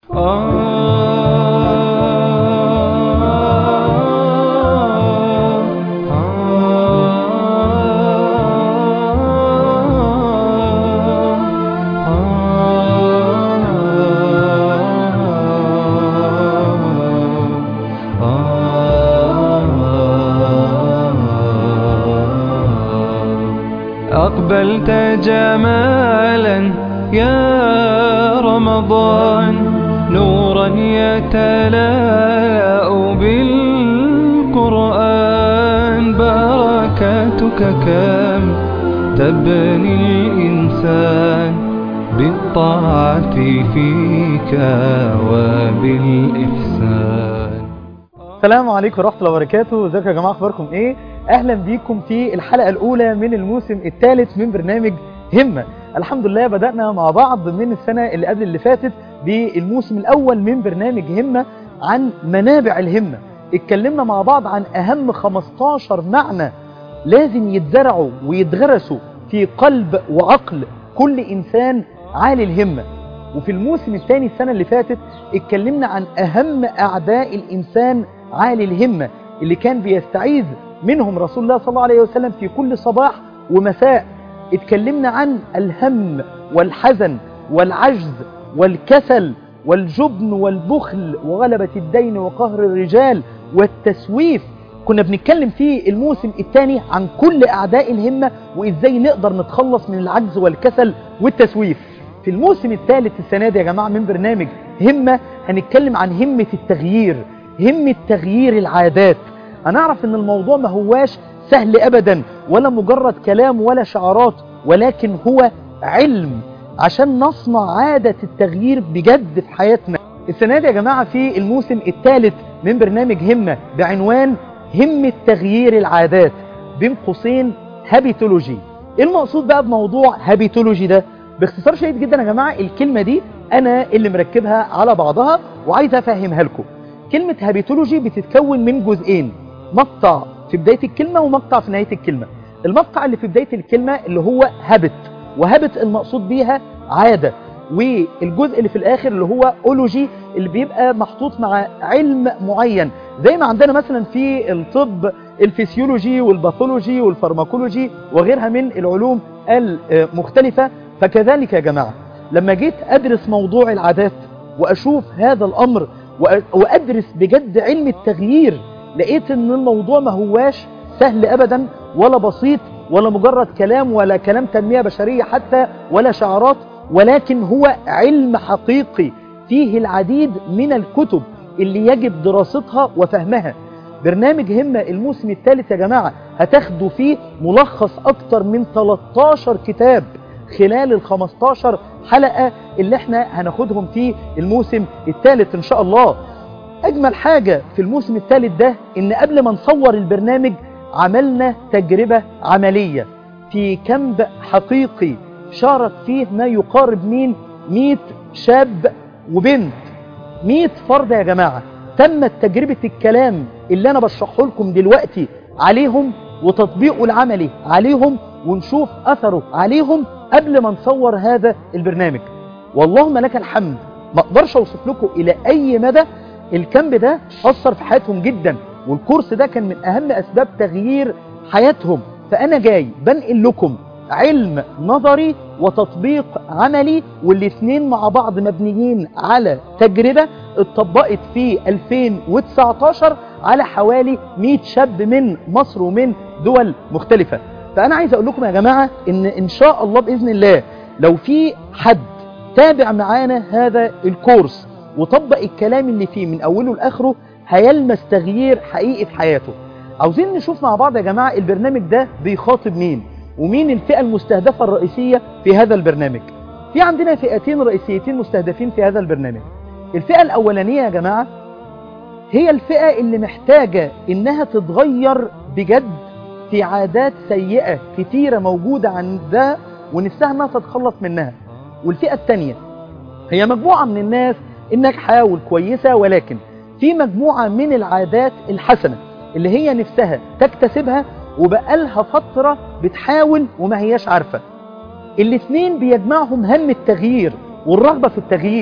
أقبلت جمالا يا رمضان نورا يتلاء بالقرآن بركاتك كم تبني الإنسان بالطاعة فيك وبالإحسان السلام عليكم ورحمة الله وبركاته ازيكم يا جماعة اخباركم ايه اهلا بيكم في الحلقة الاولى من الموسم الثالث من برنامج همة الحمد لله بدأنا مع بعض من السنة اللي قبل اللي فاتت بالموسم الاول من برنامج همة عن منابع الهمة اتكلمنا مع بعض عن اهم 15 معنى لازم يتزرعوا ويتغرسوا في قلب وعقل كل انسان عالي الهمة وفي الموسم الثاني السنة اللي فاتت اتكلمنا عن اهم اعداء الانسان عالي الهمة اللي كان بيستعيذ منهم رسول الله صلى الله عليه وسلم في كل صباح ومساء اتكلمنا عن الهم والحزن والعجز والكسل والجبن والبخل وغلبة الدين وقهر الرجال والتسويف كنا بنتكلم في الموسم الثاني عن كل أعداء الهمة وإزاي نقدر نتخلص من العجز والكسل والتسويف في الموسم الثالث السنة دي يا جماعة من برنامج همة هنتكلم عن همة التغيير همة تغيير العادات هنعرف ان الموضوع ما هواش سهل ابدا ولا مجرد كلام ولا شعارات ولكن هو علم عشان نصنع عادة التغيير بجد في حياتنا السنة دي يا جماعة في الموسم الثالث من برنامج همة بعنوان همة تغيير العادات بين قوسين هابيتولوجي ايه المقصود بقى بموضوع هابيتولوجي ده باختصار شديد جدا يا جماعة الكلمة دي انا اللي مركبها على بعضها وعايز افهمها لكم كلمة هابيتولوجي بتتكون من جزئين مقطع في بداية الكلمة ومقطع في نهاية الكلمة المقطع اللي في بداية الكلمة اللي هو هابت وهابت المقصود بيها عادة والجزء اللي في الآخر اللي هو أولوجي اللي بيبقى محطوط مع علم معين زي ما عندنا مثلا في الطب الفسيولوجي والباثولوجي والفارماكولوجي وغيرها من العلوم المختلفة فكذلك يا جماعة لما جيت أدرس موضوع العادات وأشوف هذا الأمر وأدرس بجد علم التغيير لقيت ان الموضوع ما هواش سهل ابدا ولا بسيط ولا مجرد كلام ولا كلام تنمية بشرية حتى ولا شعارات ولكن هو علم حقيقي فيه العديد من الكتب اللي يجب دراستها وفهمها برنامج همة الموسم الثالث يا جماعة هتاخدوا فيه ملخص اكتر من 13 كتاب خلال ال 15 حلقة اللي احنا هناخدهم في الموسم الثالث ان شاء الله أجمل حاجة في الموسم الثالث ده إن قبل ما نصور البرنامج عملنا تجربة عملية في كامب حقيقي شارك فيه ما يقارب من 100 شاب وبنت 100 فرد يا جماعة تمت تجربة الكلام اللي أنا بشرحه لكم دلوقتي عليهم وتطبيقه العملي عليهم ونشوف أثره عليهم قبل ما نصور هذا البرنامج واللهم لك الحمد ما اقدرش اوصف لكم الى اي مدى الكامب ده أثر في حياتهم جدا والكورس ده كان من أهم أسباب تغيير حياتهم فأنا جاي بنقل لكم علم نظري وتطبيق عملي والاثنين مع بعض مبنيين على تجربة اتطبقت في 2019 على حوالي 100 شاب من مصر ومن دول مختلفة فأنا عايز أقول لكم يا جماعة إن إن شاء الله بإذن الله لو في حد تابع معانا هذا الكورس وطبق الكلام اللي فيه من أوله لآخره هيلمس تغيير حقيقي في حياته عاوزين نشوف مع بعض يا جماعة البرنامج ده بيخاطب مين ومين الفئة المستهدفة الرئيسية في هذا البرنامج في عندنا فئتين رئيسيتين مستهدفين في هذا البرنامج الفئة الأولانية يا جماعة هي الفئة اللي محتاجة إنها تتغير بجد في عادات سيئة كتيرة موجودة عندها ونفسها إنها تتخلص منها والفئة الثانية هي مجموعة من الناس الناجحة والكويسة ولكن في مجموعة من العادات الحسنة اللي هي نفسها تكتسبها وبقالها فترة بتحاول وما هياش عارفة الاثنين بيجمعهم هم التغيير والرغبة في التغيير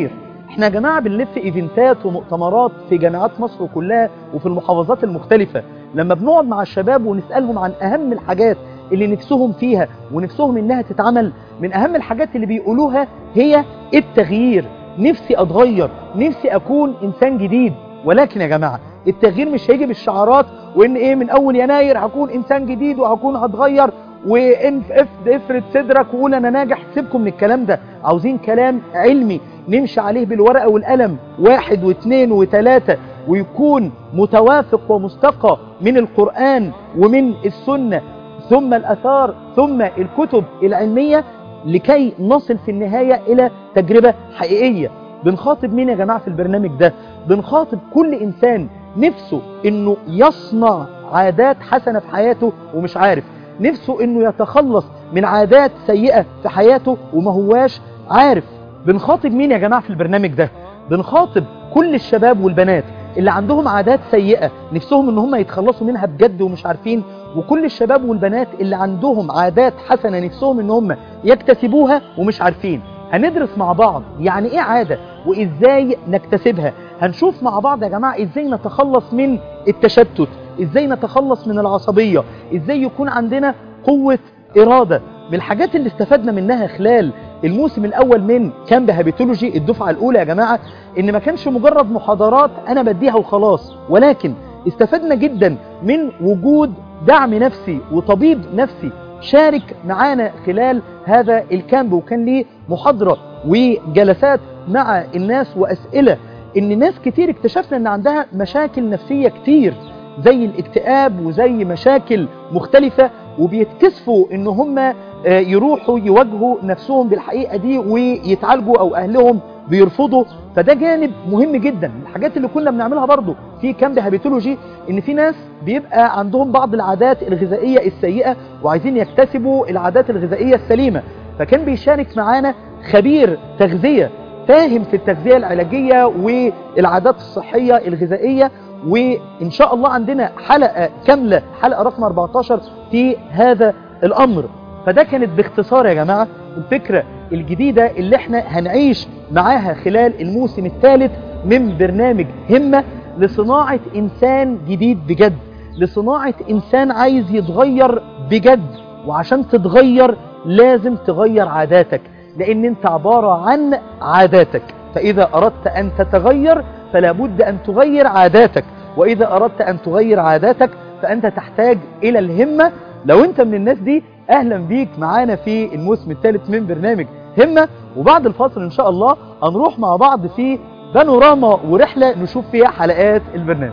احنا يا جماعة بنلف ايفنتات ومؤتمرات في جامعات مصر كلها وفي المحافظات المختلفة لما بنقعد مع الشباب ونسألهم عن اهم الحاجات اللي نفسهم فيها ونفسهم انها تتعمل من اهم الحاجات اللي بيقولوها هي التغيير نفسي اتغير نفسي اكون انسان جديد ولكن يا جماعة التغيير مش هيجي بالشعارات وان ايه من اول يناير هكون انسان جديد وهكون هتغير وان افرد صدرك وقول انا ناجح سيبكم من الكلام ده عاوزين كلام علمي نمشي عليه بالورقة والقلم واحد واثنين وثلاثة ويكون متوافق ومستقى من القرآن ومن السنة ثم الأثار ثم الكتب العلمية لكي نصل في النهاية إلى تجربة حقيقية بنخاطب مين يا جماعة في البرنامج ده بنخاطب كل إنسان نفسه إنه يصنع عادات حسنة في حياته ومش عارف نفسه إنه يتخلص من عادات سيئة في حياته وما هواش عارف بنخاطب مين يا جماعة في البرنامج ده بنخاطب كل الشباب والبنات اللي عندهم عادات سيئة نفسهم ان هم يتخلصوا منها بجد ومش عارفين وكل الشباب والبنات اللي عندهم عادات حسنة نفسهم ان هم يكتسبوها ومش عارفين هندرس مع بعض يعني ايه عادة وازاي نكتسبها هنشوف مع بعض يا جماعة ازاي نتخلص من التشتت ازاي نتخلص من العصبية ازاي يكون عندنا قوة ارادة من الحاجات اللي استفدنا منها خلال الموسم الاول من كامب هابيتولوجي الدفعة الاولى يا جماعة ان ما كانش مجرد محاضرات انا بديها وخلاص ولكن استفدنا جدا من وجود دعم نفسي وطبيب نفسي شارك معانا خلال هذا الكامب وكان ليه محاضرة وجلسات مع الناس واسئلة ان ناس كتير اكتشفنا ان عندها مشاكل نفسية كتير زي الاكتئاب وزي مشاكل مختلفة وبيتكسفوا ان هم يروحوا يواجهوا نفسهم بالحقيقة دي ويتعالجوا او اهلهم بيرفضوا فده جانب مهم جدا الحاجات اللي كنا بنعملها برضو في كامب هابيتولوجي ان في ناس بيبقى عندهم بعض العادات الغذائية السيئة وعايزين يكتسبوا العادات الغذائية السليمة فكان بيشارك معانا خبير تغذية فاهم في التغذية العلاجية والعادات الصحية الغذائية وإن شاء الله عندنا حلقة كاملة حلقة رقم 14 في هذا الأمر فده كانت باختصار يا جماعة الفكرة الجديدة اللي احنا هنعيش معاها خلال الموسم الثالث من برنامج همة لصناعة إنسان جديد بجد لصناعة إنسان عايز يتغير بجد وعشان تتغير لازم تغير عاداتك لأن انت عبارة عن عاداتك فإذا أردت أن تتغير فلا بد أن تغير عاداتك وإذا أردت أن تغير عاداتك فأنت تحتاج إلى الهمة لو أنت من الناس دي أهلا بيك معانا في الموسم الثالث من برنامج همة وبعد الفاصل إن شاء الله هنروح مع بعض في بانوراما ورحلة نشوف فيها حلقات البرنامج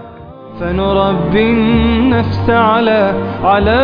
فنربي النفس على على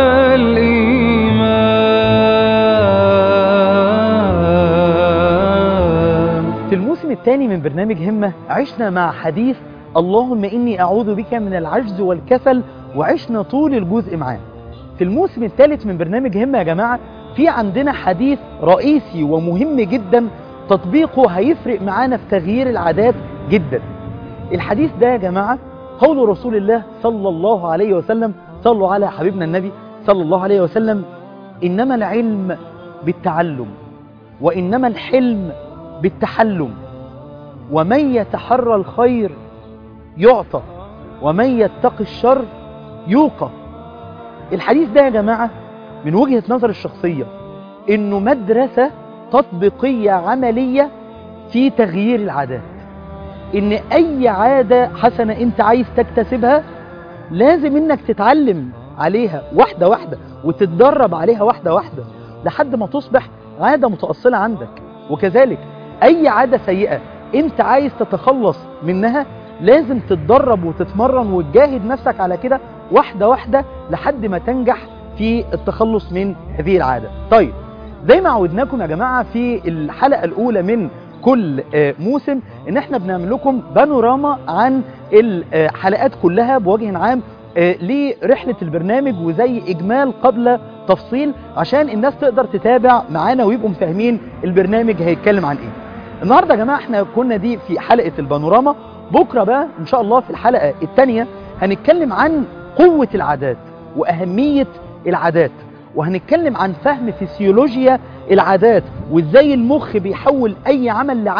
الإيمان في الموسم الثاني من برنامج همة عشنا مع حديث اللهم إني أعوذ بك من العجز والكسل وعشنا طول الجزء معاه في الموسم الثالث من برنامج همة يا جماعة في عندنا حديث رئيسي ومهم جدا تطبيقه هيفرق معانا في تغيير العادات جدا الحديث ده يا جماعة قول رسول الله صلى الله عليه وسلم صلوا على حبيبنا النبي صلى الله عليه وسلم إنما العلم بالتعلم وإنما الحلم بالتحلم ومن يتحرى الخير يعطى ومن يتقي الشر يوقى الحديث ده يا جماعة من وجهة نظر الشخصية انه مدرسة تطبيقية عملية في تغيير العادات ان اي عادة حسنة انت عايز تكتسبها لازم انك تتعلم عليها واحدة واحدة وتتدرب عليها واحدة واحدة لحد ما تصبح عادة متأصلة عندك وكذلك اي عادة سيئة انت عايز تتخلص منها لازم تتدرب وتتمرن وتجاهد نفسك على كده واحدة واحدة لحد ما تنجح في التخلص من هذه العادة طيب زي ما عودناكم يا جماعة في الحلقة الأولى من كل موسم ان احنا بنعمل لكم بانوراما عن الحلقات كلها بوجه عام لرحلة البرنامج وزي اجمال قبل تفصيل عشان الناس تقدر تتابع معانا ويبقوا مفاهمين البرنامج هيتكلم عن ايه النهاردة يا جماعة احنا كنا دي في حلقة البانوراما بكرة بقى ان شاء الله في الحلقة الثانية هنتكلم عن قوة العادات واهمية العادات وهنتكلم عن فهم فسيولوجيا العادات وازاي المخ بيحول اي عمل لعادة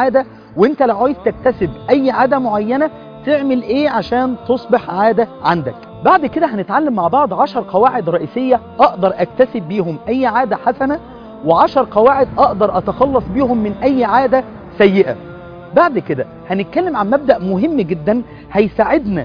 وانت لو عايز تكتسب اي عادة معينة تعمل ايه عشان تصبح عادة عندك بعد كده هنتعلم مع بعض عشر قواعد رئيسية اقدر اكتسب بيهم اي عادة حسنة وعشر قواعد اقدر اتخلص بيهم من اي عادة سيئة بعد كده هنتكلم عن مبدأ مهم جدا هيساعدنا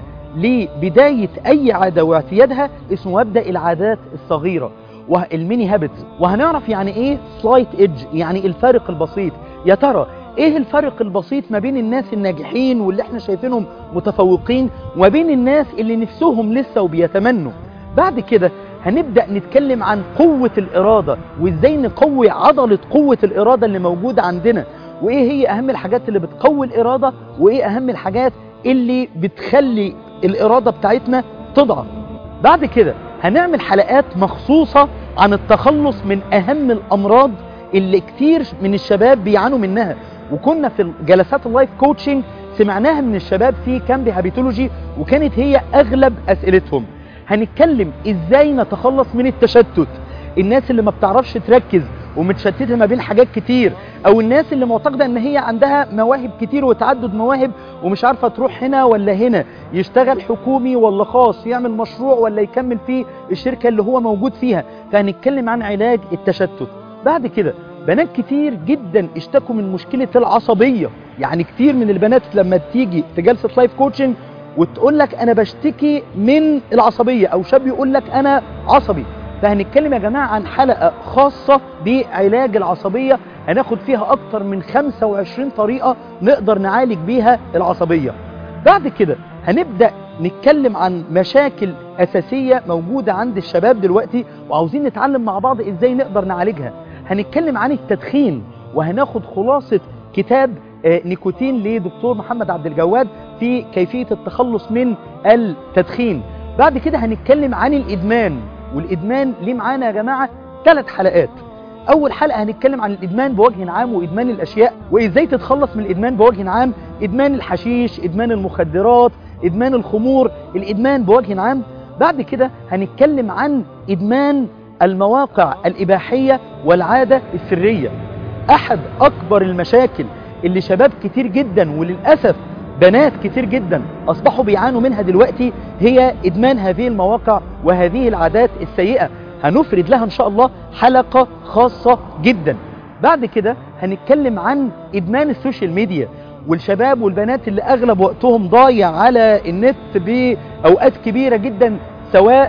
لبداية اي عادة واعتيادها اسمه مبدأ العادات الصغيرة والميني هابتس وهنعرف يعني ايه سلايت ايدج يعني الفارق البسيط يا ترى ايه الفرق البسيط ما بين الناس الناجحين واللي احنا شايفينهم متفوقين وما بين الناس اللي نفسهم لسه وبيتمنوا بعد كده هنبدأ نتكلم عن قوة الإرادة وإزاي نقوي عضلة قوة الإرادة اللي موجودة عندنا وإيه هي أهم الحاجات اللي بتقوي الإرادة وإيه أهم الحاجات اللي بتخلي الإرادة بتاعتنا تضعف بعد كده هنعمل حلقات مخصوصة عن التخلص من أهم الأمراض اللي كتير من الشباب بيعانوا منها وكنا في جلسات اللايف كوتشنج سمعناها من الشباب في كامب هابيتولوجي وكانت هي أغلب أسئلتهم هنتكلم إزاي نتخلص من التشتت الناس اللي ما بتعرفش تركز ومتشتتة ما بين حاجات كتير او الناس اللي معتقدة ان هي عندها مواهب كتير وتعدد مواهب ومش عارفة تروح هنا ولا هنا يشتغل حكومي ولا خاص يعمل مشروع ولا يكمل في الشركة اللي هو موجود فيها فهنتكلم عن علاج التشتت بعد كده بنات كتير جدا اشتكوا من مشكلة العصبية يعني كتير من البنات لما تيجي في جلسة لايف كوتشنج وتقول لك انا بشتكي من العصبية او شاب يقول لك انا عصبي فهنتكلم يا جماعة عن حلقة خاصة بعلاج العصبية هناخد فيها اكتر من 25 طريقة نقدر نعالج بيها العصبية بعد كده هنبدأ نتكلم عن مشاكل أساسية موجودة عند الشباب دلوقتي وعاوزين نتعلم مع بعض إزاي نقدر نعالجها هنتكلم عن التدخين وهناخد خلاصة كتاب نيكوتين لدكتور محمد عبد الجواد في كيفية التخلص من التدخين بعد كده هنتكلم عن الإدمان والإدمان ليه معانا يا جماعة ثلاث حلقات أول حلقة هنتكلم عن الإدمان بوجه عام وإدمان الأشياء وإزاي تتخلص من الإدمان بوجه عام إدمان الحشيش إدمان المخدرات إدمان الخمور الإدمان بوجه عام بعد كده هنتكلم عن إدمان المواقع الإباحية والعادة السرية أحد أكبر المشاكل اللي شباب كتير جدا وللأسف بنات كتير جدا أصبحوا بيعانوا منها دلوقتي هي إدمان هذه المواقع وهذه العادات السيئة هنفرد لها إن شاء الله حلقة خاصة جدا بعد كده هنتكلم عن إدمان السوشيال ميديا والشباب والبنات اللي أغلب وقتهم ضايع على النت بأوقات كبيرة جدا سواء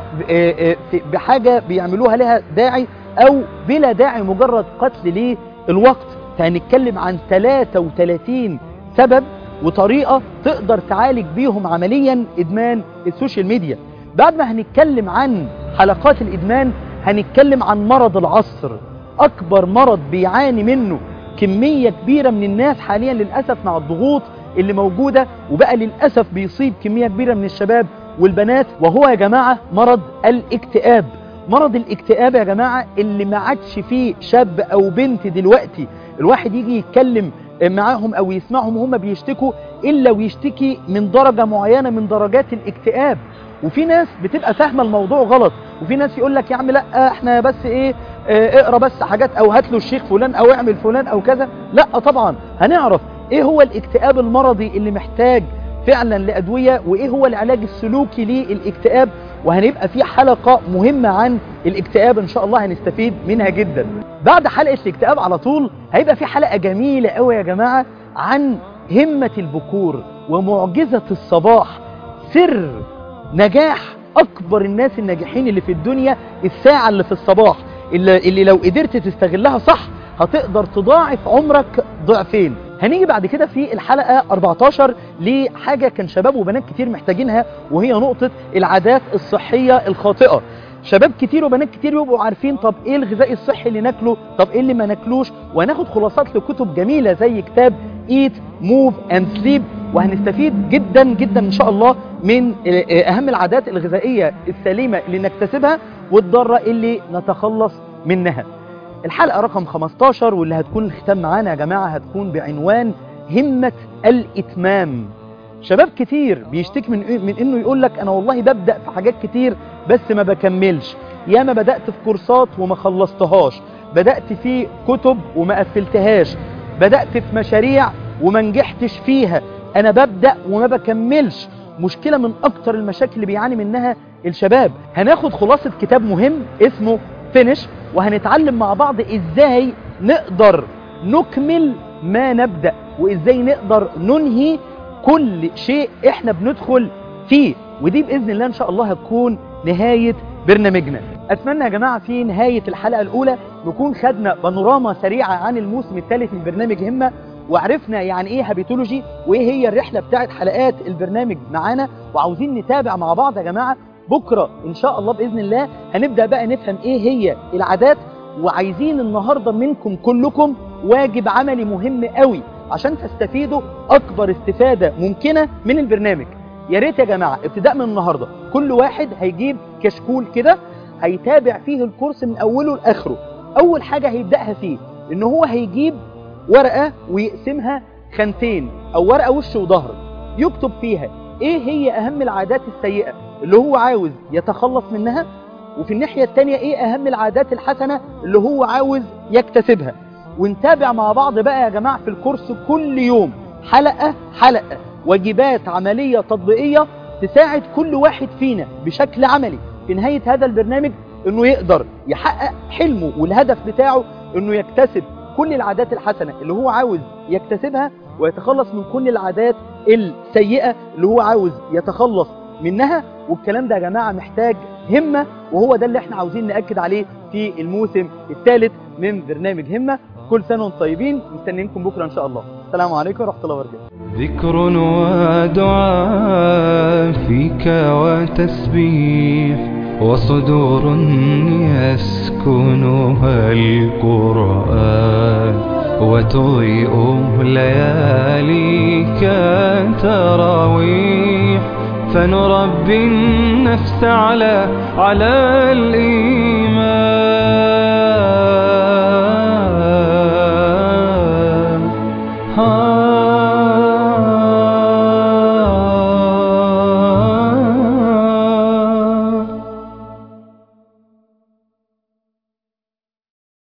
بحاجة بيعملوها لها داعي أو بلا داعي مجرد قتل للوقت فهنتكلم عن 33 سبب وطريقة تقدر تعالج بيهم عمليا إدمان السوشيال ميديا بعد ما هنتكلم عن حلقات الإدمان هنتكلم عن مرض العصر أكبر مرض بيعاني منه كمية كبيرة من الناس حاليا للأسف مع الضغوط اللي موجودة وبقى للأسف بيصيب كمية كبيرة من الشباب والبنات وهو يا جماعة مرض الاكتئاب مرض الاكتئاب يا جماعة اللي ما عادش فيه شاب أو بنت دلوقتي الواحد يجي يتكلم معاهم او يسمعهم وهم بيشتكوا الا ويشتكي من درجة معينة من درجات الاكتئاب وفي ناس بتبقى فاهمة الموضوع غلط وفي ناس يقول لك يا عم لا احنا بس ايه اه اقرا بس حاجات او هات له الشيخ فلان او اعمل فلان او كذا لا طبعا هنعرف ايه هو الاكتئاب المرضي اللي محتاج فعلا لأدوية وايه هو العلاج السلوكي للاكتئاب وهنبقى في حلقة مهمة عن الاكتئاب ان شاء الله هنستفيد منها جدا بعد حلقة الاكتئاب على طول هيبقى في حلقة جميلة قوي يا جماعة عن همة البكور ومعجزة الصباح سر نجاح اكبر الناس الناجحين اللي في الدنيا الساعة اللي في الصباح اللي, اللي لو قدرت تستغلها صح هتقدر تضاعف عمرك ضعفين هنيجي بعد كده في الحلقة 14 لحاجة كان شباب وبنات كتير محتاجينها وهي نقطة العادات الصحية الخاطئة شباب كتير وبنات كتير يبقوا عارفين طب ايه الغذاء الصحي اللي ناكله طب ايه اللي ما ناكلوش وهناخد خلاصات لكتب جميلة زي كتاب Eat Move and Sleep وهنستفيد جدا جدا ان شاء الله من اهم العادات الغذائية السليمة اللي نكتسبها والضارة اللي نتخلص منها الحلقة رقم 15 واللي هتكون الختام معانا يا جماعة هتكون بعنوان همة الإتمام شباب كتير بيشتكي من, من انه يقول لك انا والله ببدأ في حاجات كتير بس ما بكملش يا ما بدأت في كورسات وما خلصتهاش بدأت في كتب وما قفلتهاش بدأت في مشاريع وما نجحتش فيها انا ببدأ وما بكملش مشكلة من اكتر المشاكل اللي بيعاني منها الشباب هناخد خلاصة كتاب مهم اسمه فينش وهنتعلم مع بعض ازاي نقدر نكمل ما نبدأ وازاي نقدر ننهي كل شيء احنا بندخل فيه ودي بإذن الله ان شاء الله هتكون نهاية برنامجنا اتمنى يا جماعة في نهاية الحلقة الاولى نكون خدنا بانوراما سريعة عن الموسم الثالث من برنامج همة وعرفنا يعني ايه هابيتولوجي وايه هي الرحلة بتاعت حلقات البرنامج معانا وعاوزين نتابع مع بعض يا جماعة بكرة ان شاء الله بإذن الله هنبدأ بقى نفهم ايه هي العادات وعايزين النهاردة منكم كلكم واجب عملي مهم قوي عشان تستفيدوا اكبر استفادة ممكنة من البرنامج يا ريت يا جماعة ابتداء من النهاردة كل واحد هيجيب كشكول كده هيتابع فيه الكورس من اوله لاخره اول حاجة هيبدأها فيه ان هو هيجيب ورقة ويقسمها خانتين او ورقة وش وظهر يكتب فيها ايه هي اهم العادات السيئة اللي هو عاوز يتخلص منها وفي الناحية التانية ايه اهم العادات الحسنة اللي هو عاوز يكتسبها ونتابع مع بعض بقى يا جماعة في الكورس كل يوم حلقة حلقة واجبات عملية تطبيقية تساعد كل واحد فينا بشكل عملي في نهاية هذا البرنامج انه يقدر يحقق حلمه والهدف بتاعه انه يكتسب كل العادات الحسنة اللي هو عاوز يكتسبها ويتخلص من كل العادات السيئة اللي هو عاوز يتخلص منها والكلام ده يا جماعة محتاج همة وهو ده اللي احنا عاوزين نأكد عليه في الموسم الثالث من برنامج همة كل سنة وانتم طيبين مستنيينكم بكرة ان شاء الله السلام عليكم ورحمة الله وبركاته ذكر ودعاء فيك وتسبيح وصدور يسكنها القرآن وتضيء لياليك تراويح فنربي النفس على على الإيمان